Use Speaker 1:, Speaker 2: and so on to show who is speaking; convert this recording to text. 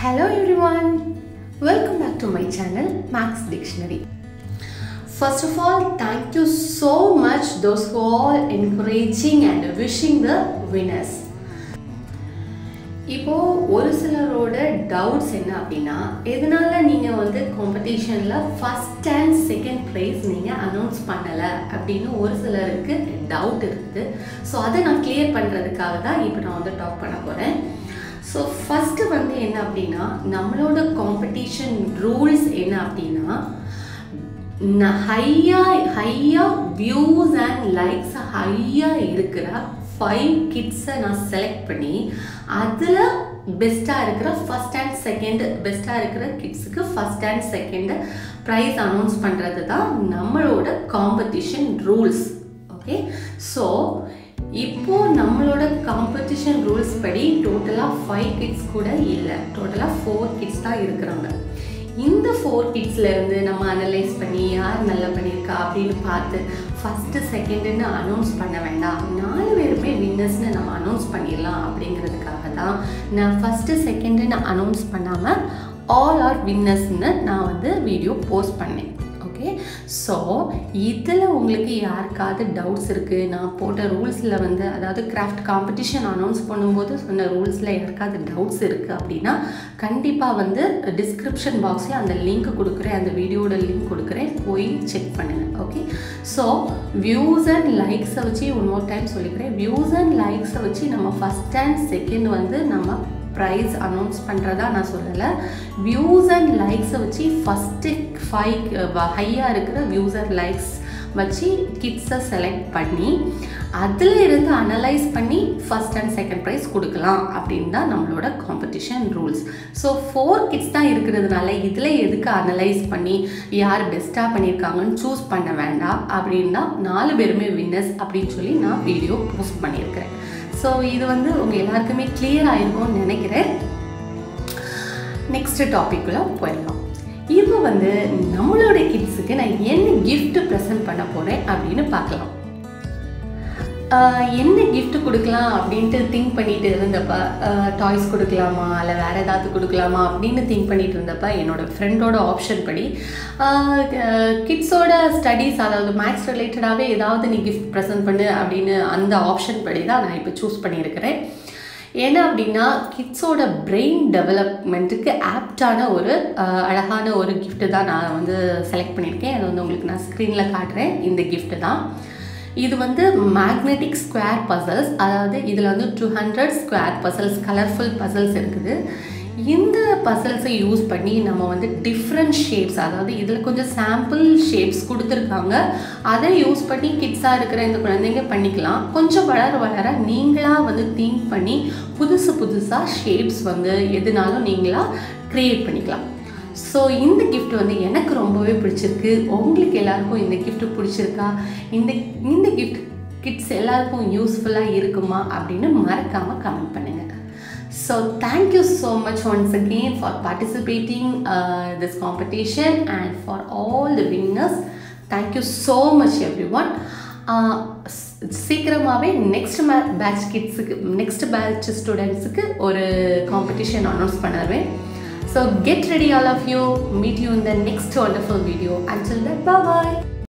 Speaker 1: Hello everyone, welcome back to my channel Max Dictionary. First of all, thank you so much those who are encouraging and wishing the winners. இப்போ ஒரு சிலரோட doubts என்ன அப்படின்னா எதனால நீங்கள் வந்து காம்படிஷனில் ஃபஸ்ட் அண்ட் செகண்ட் ப்ரைஸ் நீங்கள் அனௌன்ஸ் பண்ணலை அப்படின்னு ஒரு சிலருக்கு டவுட் இருக்குது ஸோ அதை நான் கிளியர் பண்ணுறதுக்காக தான் இப்போ நான் வந்து டாக் பண்ண போகிறேன் ஸோ ஃபஸ்ட்டு வந்து என்ன அப்படின்னா நம்மளோட காம்படிஷன் ரூல்ஸ் என்ன அப்படின்னா ஹையாக ஹையாக வியூஸ் அண்ட் லைக்ஸ் ஹையாக இருக்கிற ஃபைவ் கிட்ஸை நான் செலக்ட் பண்ணி அதில் பெஸ்ட்டாக இருக்கிற ஃபஸ்ட் அண்ட் செகண்ட் பெஸ்ட்டாக இருக்கிற கிட்ஸுக்கு first and second prize announce பண்ணுறது தான் நம்மளோட காம்படிஷன் ரூல்ஸ் ஓகே ஸோ இப்போ நம்மளோட காம்படிஷன் ரூல்ஸ் படி டோட்டலாக ஃபைவ் கிட்ஸ் கூட இல்லை டோட்டலாக ஃபோர் கிட்ஸ் தான் இருக்கிறாங்க இந்த ஃபோர் கிட்ஸ்லேருந்து நம்ம அனலைஸ் பண்ணி யார் நல்லா பண்ணியிருக்கா அப்படின்னு பார்த்து ஃபஸ்ட்டு செகண்டுன்னு அனௌன்ஸ் பண்ண வேண்டாம் நாலு பேருமே வின்னர்ஸ்னு நம்ம அனௌன்ஸ் பண்ணிடலாம் அப்படிங்கிறதுக்காக தான் நான் ஃபஸ்ட்டு செகண்டுன்னு அனௌன்ஸ் பண்ணாமல் ஆல் ஆர் வின்னர்ஸ்னு நான் வந்து வீடியோ போஸ்ட் பண்ணேன் ஓகே ஸோ இதில் உங்களுக்கு யாருக்காவது டவுட்ஸ் இருக்குது நான் போட்ட ரூல்ஸில் வந்து அதாவது கிராஃப்ட் காம்படிஷன் அனௌன்ஸ் பண்ணும்போது சொன்ன ரூல்ஸில் யாருக்காவது டவுட்ஸ் இருக்குது அப்படின்னா கண்டிப்பாக வந்து டிஸ்கிரிப்ஷன் பாக்ஸில் அந்த லிங்க் கொடுக்குறேன் அந்த வீடியோட லிங்க் கொடுக்குறேன் போய் செக் பண்ணுங்கள் ஓகே ஸோ வியூஸ் அண்ட் லைக்ஸை வச்சு ஒன் மோர் டைம் சொல்லிக்கிறேன் வியூஸ் அண்ட் லைக்ஸை வச்சு நம்ம ஃபஸ்ட் அண்ட் செகண்ட் வந்து நம்ம ப்ரைஸ் அனௌன்ஸ் பண்ணுறதா நான் சொல்லலை வியூஸ் அண்ட் லைக்ஸை வச்சு ஃபஸ்ட்டு ஃபைவ் ஹையாக இருக்கிற வியூஸ் அண்ட் லைக்ஸ் வச்சு கிட்ஸை செலக்ட் பண்ணி அதில் இருந்து அனலைஸ் பண்ணி ஃபஸ்ட் அண்ட் செகண்ட் ப்ரைஸ் கொடுக்கலாம் அப்படின்னு தான் நம்மளோட competition rules so four kids தான் இருக்கிறதுனால இதில் எதுக்கு அனலைஸ் பண்ணி யார் பெஸ்ட்டாக பண்ணியிருக்காங்கன்னு சூஸ் பண்ண வேண்டாம் அப்படின்னா நாலு பேருமே வின்னர்ஸ் அப்படின்னு சொல்லி நான் வீடியோ போஸ்ட் பண்ணியிருக்கிறேன் ஸோ இது வந்து உங்கள் எல்லாருக்குமே கிளியர் ஆயிருக்கும்னு நினைக்கிறேன் நெக்ஸ்ட் டாபிக்குள்ள போயிடலாம் இப்போ வந்து நம்மளோட கிட்ஸுக்கு நான் என்ன கிஃப்ட் ப்ரெசென்ட் பண்ண போகிறேன் அப்படின்னு பார்க்கலாம் என்ன கிஃப்ட் கொடுக்கலாம் அப்படின்ட்டு திங்க் பண்ணிட்டு இருந்தப்ப டாய்ஸ் கொடுக்கலாமா இல்லை வேறு ஏதாவது கொடுக்கலாமா அப்படின்னு திங்க் பண்ணிட்டு இருந்தப்ப என்னோட ஃப்ரெண்டோட ஆப்ஷன் படி கிட்ஸோட ஸ்டடீஸ் அதாவது மேக்ஸ் ரிலேட்டடாகவே ஏதாவது நீ கிஃப்ட் ப்ரெசென்ட் பண்ணு அப்படின்னு அந்த ஆப்ஷன் படி தான் நான் இப்போ சூஸ் பண்ணியிருக்கிறேன் ஏன்னா அப்படின்னா கிட்ஸோட பிரெயின் டெவலப்மெண்ட்டுக்கு ஆப்டான ஒரு அழகான ஒரு கிஃப்ட்டு தான் நான் வந்து செலக்ட் பண்ணியிருக்கேன் அதை வந்து உங்களுக்கு நான் ஸ்க்ரீனில் காட்டுறேன் இந்த கிஃப்ட்டு தான் இது வந்து மேக்னெட்டிக் ஸ்கொயர் பசல்ஸ் அதாவது இதில் வந்து two hundred square puzzles colourful puzzles இருக்குது இந்த பசல்ஸை யூஸ் பண்ணி நம்ம வந்து டிஃப்ரெண்ட் ஷேப்ஸ் அதாவது இதில் கொஞ்சம் சாம்பிள் ஷேப்ஸ் கொடுத்துருக்காங்க அதை யூஸ் பண்ணி கிட்ஸாக இருக்கிற இந்த குழந்தைங்க பண்ணிக்கலாம் கொஞ்சம் வளர வளர நீங்களாக வந்து திங்க் பண்ணி புதுசு புதுசாக ஷேப்ஸ் வந்து எதுனாலும் நீங்களாக க்ரியேட் பண்ணிக்கலாம் ஸோ இந்த கிஃப்ட் வந்து எனக்கு ரொம்பவே பிடிச்சிருக்கு உங்களுக்கு எல்லாருக்கும் இந்த கிஃப்ட் பிடிச்சிருக்கா இந்த இந்த கிஃப்ட் கிட்ஸ் எல்லாருக்கும் யூஸ்ஃபுல்லாக இருக்குமா அப்படின்னு மறக்காமல் கமெண்ட் பண்ணுங்கள் So thank you so much once again for participating uh, this competition and for all the winners. Thank you so much everyone. Uh, சீக்கிரமாகவே நெக்ஸ்ட் மே பேட்ச் கிட்ஸுக்கு நெக்ஸ்ட் பேட்ச் ஸ்டூடெண்ட்ஸுக்கு ஒரு காம்படிஷன் அனௌன்ஸ் பண்ணுவேன் so get ready all of you meet you in the next wonderful video until that bye